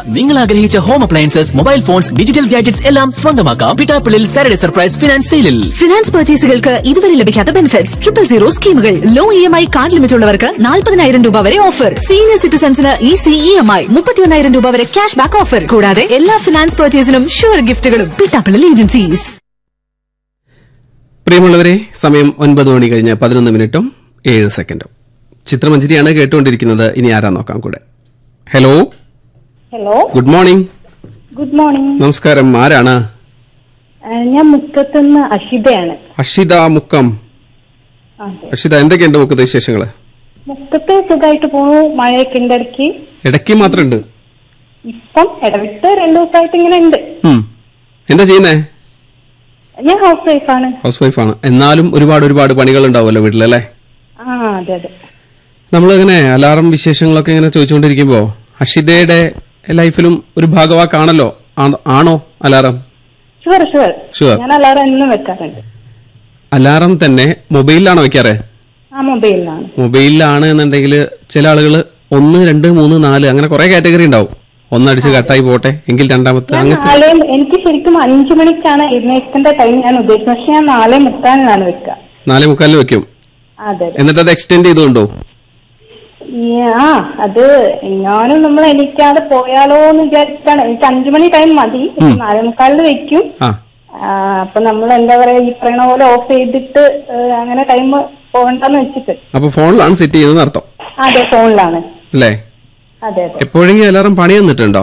നിങ്ങൾ ആഗ്രഹിച്ച home appliances mobile phones digital gadgets എല്ലാം സ്വന്തമാക്കാം പിട്ടാപ്പിളിൽ സാറ്റർഡേ സർപ്രൈസ് ഫിനാൻസ് സെയിലിൽ ഫിനാൻസ് പർച്ചേസുകൾക്ക് ഇതുവരെ ലഭിക്കാത്ത ബെനിഫിറ്റ്സ് ട്രിപ്പിൾ സീറോ സ്കീമുകൾ low E M I card limit ഉള്ളവർക്ക് നാൽപ്പതിനായിരം രൂപ വരെ ഓഫർ സീനിയർ സിറ്റിസൺസിന് ഈസി ഇ എം ഐ മുപ്പത്തിയൊന്നായിരം രൂപ വരെ ക്യാഷ് ബാക്ക് ഓഫർ കൂടാതെ എല്ലാ ഫിനാൻസ് പർച്ചേസിനും ഷുവർ ഗിഫ്റ്റുകളും പിട്ടാപ്പിളിൽ ഏജൻസീസ് പ്രിയമുള്ളവരെ സമയം ഒൻപത് മണി കഴിഞ്ഞ് പതിനൊന്ന് മിനിറ്റും ഏഴ് സെക്കൻഡും ചിത്രമഞ്ജരിയാണ് കേട്ടുകൊണ്ടിരിക്കുന്നത് ഇനി ആരാ നോക്കാം കൂടെ hello hello good morning good morning നമസ്കാരം ആരാണ് ഏഹ് ഞാൻ മുക്കത്തുനിന്ന് അഷിതയാണ് അഷിത മുക്കം അതെ അഷിത എന്തൊക്കെയുണ്ട് മുക്കത്തെ വിശേഷങ്ങൾ മുക്കത്ത് സുഖമായിട്ട് പോണു മഴയൊക്കെ ഉണ്ട് ഇടയ്ക്ക് ഇടയ്ക്ക് മാത്രമുണ്ട് ഇപ്പം ഇടവിട്ട് രണ്ടു ദിവസമായിട്ട് ഇങ്ങനെ ഉണ്ട് ഉം. എന്താ ചെയ്യുന്നേ ഞാൻ ഹൗസ് വൈഫാണ് ഹൗസ് വൈഫാണ് എന്നാലും ഒരുപാട് ഒരുപാട് പണികൾ ഉണ്ടാവുമല്ലോ വീട്ടിലല്ലേ ആ അതെ അതെ നമ്മളിങ്ങനെ അലാറം വിശേഷങ്ങളൊക്കെ ഇങ്ങനെ ചോദിച്ചുകൊണ്ടിരിക്കുമ്പോ അഷിതയുടെ ലൈഫിലും ഒരു ഭാഗവാക്കാണല്ലോ ആ- ആണോ അലാറം ഷുവർ ഷുവർ Sure. ഞാൻ അലാറം എന്നും വെക്കാറുണ്ട് അലാറം തന്നെ മൊബൈലിലാണോ വെക്കാറ് ആ മൊബൈലിലാണ് മൊബൈലിലാണ് എന്നുണ്ടെങ്കിൽ ചില ആളുകൾ ഒന്ന് രണ്ട് മൂന്ന് നാല് അങ്ങനെ കുറെ കാറ്റഗറി ഉണ്ടാവും ഒന്നടിച്ച് കട്ടായി പോട്ടെ എങ്കിൽ രണ്ടാമത്തെ ഞാൻ അങ്ങനത്തെ നാലേ എനിക്ക് ശരിക്കും അഞ്ചു മണിക്കാണ് എഴുന്നേൽക്കേണ്ട ടൈം ഞാൻ ഉദ്ദേശിച്ചത് പക്ഷെ ഞാൻ നാലേ മുക്കാലിനാണ് വെക്കുക നാലേ മുക്കാലിൽ വെക്കും അതെ അതെ എന്നിട്ട് അത് എക്സ്റ്റെൻഡ് ചെയ്തുകൊണ്ടോ ഈ, ആ അത് എങ്ങാനും നമ്മൾ എണീക്കാതെ പോയാലോ എന്ന് വിചാരിച്ചിട്ടാണ് എനിക്ക് അഞ്ചു മണി ടൈം മതി നാലേ മുക്കാലിന് വെക്കും ആ ആ, അപ്പൊ നമ്മൾ എന്താ പറയാ ഈ പറയണ പോലെ ഓഫ് ചെയ്തിട്ട് ഏഹ്, അങ്ങനെ ടൈം പോകണ്ടെന്ന് വെച്ചിട്ട് അപ്പൊ ഫോണിലാണ് സെറ്റ് ചെയ്യുന്നത് അർത്ഥം അതെ ഫോണിലാണ് അല്ലേ അതെ അതെ എപ്പോഴെങ്കിലും അലാറം പണി തന്നിട്ടുണ്ടോ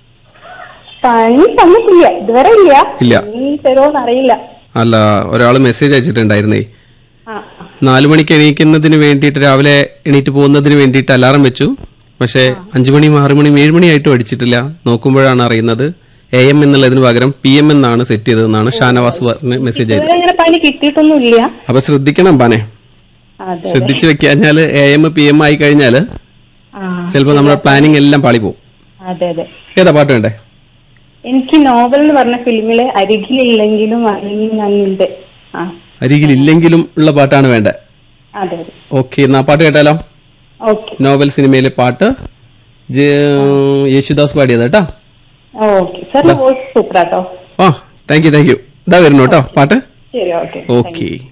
പണി തന്നിട്ടില്ല ഇതുവരെ ഇല്ല ഇല്ല. ഇനി തരുമോന്ന് അറിയില്ല അല്ല ഒരാൾ മെസ്സേജ് അയച്ചിട്ടുണ്ടായിരുന്നേ ആ നാലു മണിക്ക് എണീക്കുന്നതിന് വേണ്ടിയിട്ട് രാവിലെ എണീറ്റ് പോകുന്നതിന് വേണ്ടിയിട്ട് അലാറം വെച്ചു പക്ഷേ അഞ്ചു മണിയും ആറു മണിയും ഏഴ് മണിയായിട്ടും അടിച്ചിട്ടില്ല നോക്കുമ്പോഴാണ് അറിയുന്നത് എ എം എന്നുള്ളതിന് പകരം പി എം എന്നാണ് സെറ്റ് ചെയ്തതെന്നാണ് ഷാനവാസ് പറഞ്ഞ് മെസ്സേജ് ഇതുവരെ അയച്ചത് അങ്ങനെ പണി കിട്ടിയിട്ടൊന്നുമില്ല അപ്പൊ ശ്രദ്ധിക്കണം പാനെ അതെ ശ്രദ്ധിച്ചു വെക്കാഞ്ഞാല് എ എം പി എം ആയി കഴിഞ്ഞാല് ആ ചിലപ്പോൾ നമ്മുടെ പ്ലാനിങ് എല്ലാം പാളി പോകും അതെ അതെ ഏതാ പാട്ട് വേണ്ടേ എനിക്ക് നോവൽ എന്ന് പറഞ്ഞ ഫിലിമിലെ അരികിലില്ലെങ്കിലും അല്ലെങ്കിൽ ഞാനുണ്ട് ആ അരികിലില്ലെങ്കിലും ഉള്ള പാട്ടാണ് വേണ്ടത് അതെ അതെ ഓക്കെ എന്നാ പാട്ട് കേട്ടാലോ ഓക്കെ നോവൽ സിനിമയിലെ പാട്ട് ജെ- യേശുദാസ് പാടിയത് കേട്ടോ ഓക്കെ സാറിന്റെ വോയിസ് സൂപ്പറാട്ടോ ആ താങ്ക് യു താങ്ക് യു ഇതാ വരുന്നു കേട്ടോ പാട്ട് ശരി ഓക്കെ ഓക്കെ